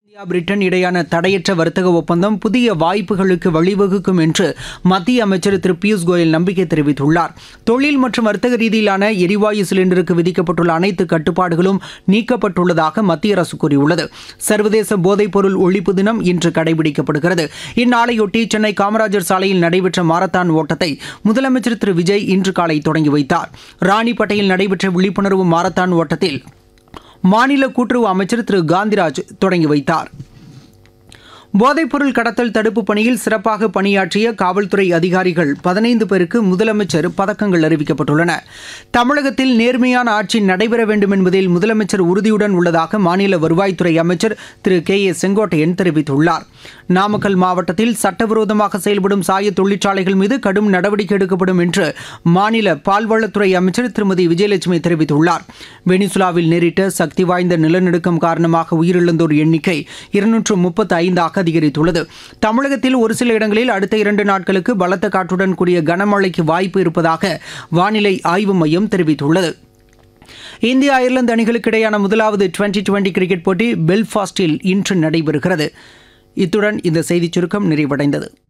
India Britain இடையான தடையற்ற வர்த்தக ஒப்பந்தம் புதிய வாய்ப்புகளுக்கு வழிவகுக்கும் என்று மத்திய அமைச்சர் திரு பியூஷ் கோயல் நம்பிக்கை தெரிவித்துள்ளார் தொழில் மற்றும் வர்த்தக ரீதியிலான எரிவாயு சிலிண்டருக்கு விதிக்கப்பட்டுள்ள அனைத்து கட்டுப்பாடுகளும் நீக்கப்பட்டுள்ளதாக மத்திய அரசு கூறியுள்ளது சர்வதேச போதைப்பொருள் ஒழிப்பு தினம் இன்று கடைபிடிக்கப்படுகிறது இந்நாளையொட்டி சென்னை காமராஜர் சாலையில் நடைபெற்ற மாரத்தான் ஓட்டத்தை முதலமைச்சர் திரு விஜய் இன்று காலை தொடங்கி வைத்தார் ராணிப்பேட்டையில் நடைபெற்ற விழிப்புணர்வு மாரத்தான் ஓட்டத்தில் மாநில கூட்டுறவு அமைச்சர் திரு காந்திராஜ் தொடங்கி வைத்தார் போதைப்பொருள் கடத்தல் தடுப்பு பணியில் சிறப்பாக பணியாற்றிய காவல்துறை அதிகாரிகள் பதினைந்து பேருக்கு முதலமைச்சர் பதக்கங்கள் அறிவிக்கப்பட்டுள்ளன தமிழகத்தில் நேர்மையான ஆட்சி நடைபெற வேண்டும் என்பதில் முதலமைச்சர் உறுதியுடன் உள்ளதாக மாநில வருவாய்த்துறை அமைச்சர் திரு கே ஏ செங்கோட்டையன் தெரிவித்துள்ளார் நாமக்கல் மாவட்டத்தில் சட்டவிரோதமாக செயல்படும் சாய தொழிற்சாலைகள் மீது கடும் நடவடிக்கை எடுக்கப்படும் என்று மாநில பால்வளத்துறை அமைச்சர் திருமதி விஜயலட்சுமி தெரிவித்துள்ளார் வெனிசுலாவில் நேரிட்ட சக்தி வாய்ந்த நிலநடுக்கம் காரணமாக உயிரிழந்தோர் எண்ணிக்கை இருநூற்று முப்பத்தி ஐந்தாக அதிகரித்துள்ளது தமிழகத்தில் ஒரு சில இடங்களில் அடுத்த இரண்டு நாட்களுக்கு பலத்த காற்றுடன் கூடிய கனமழைக்கு வாய்ப்பு இருப்பதாக வானிலை ஆய்வு மையம் தெரிவித்துள்ளது இந்திய அயர்லாந்து அணிகளுக்கு இடையான முதலாவது டுவெண்டி டுவெண்டி கிரிக்கெட் போட்டி பெல்ஃபாஸ்டில் இன்று நடைபெறுகிறது இத்துடன் இந்த செய்திச் சுருக்கம் நிறைவடைந்தது